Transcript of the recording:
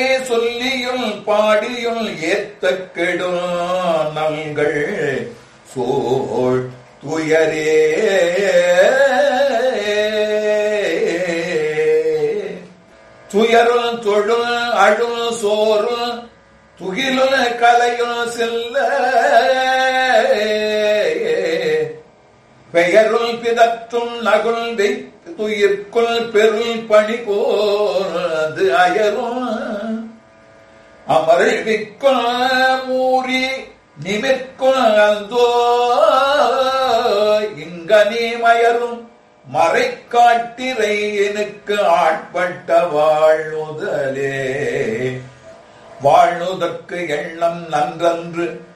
சொல்லியுள் பாடியுள் ஏத்த கெடும் நங்கள் சோழ் துயரே துயருள் தொழுள் அழுள் சோறுள் துகிலுள் கலையுள் செல்ல பெயருள் பிதற்றும் நகுள் துயிர்க்குள் பெருள் பணி போது அயரும் அமர்விக்குள் மூறி நிமிர்க்குள் அந்தோ இங்கனே மயரும் மறைக்காட்டிரை எனக்கு ஆட்பட்ட வாழ்நுதலே வாழ்நுதற்கு எண்ணம் நன்றன்று